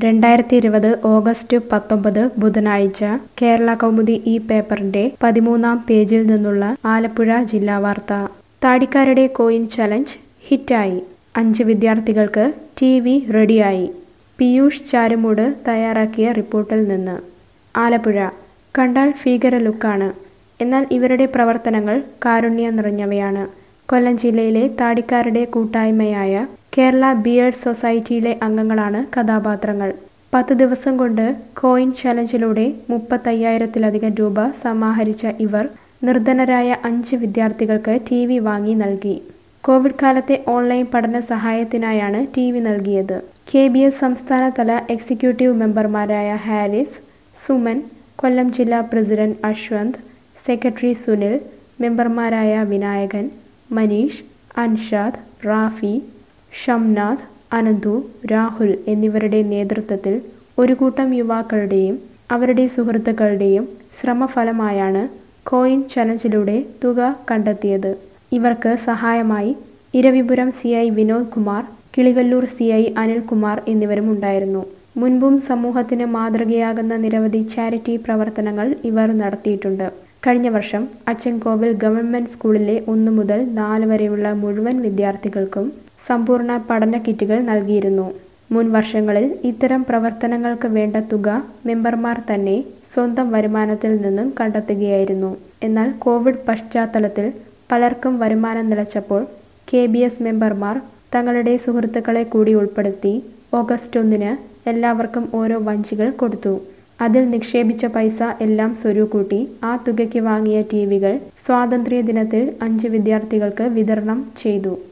രണ്ടായിരത്തി ഇരുപത് ഓഗസ്റ്റ് പത്തൊമ്പത് ബുധനാഴ്ച കേരള കൗമുദി ഈ പേപ്പറിന്റെ പതിമൂന്നാം പേജിൽ നിന്നുള്ള ആലപ്പുഴ ജില്ലാ വാർത്ത താടിക്കാരുടെ കോയിൻ ചലഞ്ച് ഹിറ്റായി അഞ്ച് വിദ്യാർത്ഥികൾക്ക് ടി വി റെഡിയായി പീയൂഷ് ചാരുമൂട് തയ്യാറാക്കിയ റിപ്പോർട്ടിൽ നിന്ന് ആലപ്പുഴ കണ്ടാൽ ഭീകര ലുക്കാണ് എന്നാൽ ഇവരുടെ പ്രവർത്തനങ്ങൾ കാരുണ്യം നിറഞ്ഞവയാണ് കൊല്ലം ജില്ലയിലെ താടിക്കാരുടെ കൂട്ടായ്മയായ കേരള ബിയേർഡ് സൊസൈറ്റിയിലെ അംഗങ്ങളാണ് കഥാപാത്രങ്ങൾ പത്ത് ദിവസം കൊണ്ട് കോയിൻ ചലഞ്ചിലൂടെ മുപ്പത്തയ്യായിരത്തിലധികം രൂപ സമാഹരിച്ച ഇവർ നിർധനരായ അഞ്ച് വിദ്യാർത്ഥികൾക്ക് ടി വി വാങ്ങി നൽകി കോവിഡ് കാലത്തെ ഓൺലൈൻ പഠന സഹായത്തിനായാണ് ടി വി നൽകിയത് കെ ബി എസ് സംസ്ഥാനതല എക്സിക്യൂട്ടീവ് മെമ്പർമാരായ ഹാരിസ് സുമൻ കൊല്ലം ജില്ലാ പ്രസിഡന്റ് അശ്വന്ത് സെക്രട്ടറി സുനിൽ മെമ്പർമാരായ വിനായകൻ മനീഷ് അൻഷാദ് റാഫി ഷംനാഥ് അനന്തു രാഹുൽ എന്നിവരുടെ നേതൃത്വത്തിൽ ഒരു കൂട്ടം യുവാക്കളുടെയും അവരുടെ സുഹൃത്തുക്കളുടെയും ശ്രമഫലമായാണ് കോയിൻ ചലഞ്ചിലൂടെ തുക കണ്ടെത്തിയത് ഇവർക്ക് സഹായമായി Eravipuram C I Vinod Kumar Kilikallur C I Anilkumar എന്നിവരും ഉണ്ടായിരുന്നു മുൻപും സമൂഹത്തിന് മാതൃകയാകുന്ന നിരവധി ചാരിറ്റി പ്രവർത്തനങ്ങൾ ഇവർ നടത്തിയിട്ടുണ്ട് കഴിഞ്ഞ വർഷം അച്ചൻകോവിൽ ഗവൺമെന്റ് സ്കൂളിലെ ഒന്നു മുതൽ നാല് വരെയുള്ള മുഴുവൻ വിദ്യാർത്ഥികൾക്കും സമ്പൂർണ്ണ പഠന കിറ്റുകൾ നൽകിയിരുന്നു മുൻ വർഷങ്ങളിൽ ഇത്തരം പ്രവർത്തനങ്ങൾക്ക് വേണ്ട തുക മെമ്പർമാർ തന്നെ സ്വന്തം വരുമാനത്തിൽ നിന്നും കണ്ടെത്തുകയായിരുന്നു എന്നാൽ കോവിഡ് പശ്ചാത്തലത്തിൽ പലർക്കും വരുമാനം നിലച്ചപ്പോൾ കെ ബി എസ് മെമ്പർമാർ തങ്ങളുടെ സുഹൃത്തുക്കളെ കൂടി ഉൾപ്പെടുത്തി ഓഗസ്റ്റ് ഒന്നിന് എല്ലാവർക്കും ഓരോ വഞ്ചികൾ കൊടുത്തു അതിൽ നിക്ഷേപിച്ച പൈസ എല്ലാം സ്വരുക്കൂട്ടി ആ തുകയ്ക്ക് വാങ്ങിയ ടി വികൾ സ്വാതന്ത്ര്യ ദിനത്തിൽ അഞ്ച് വിദ്യാർത്ഥികൾക്ക് വിതരണം ചെയ്തു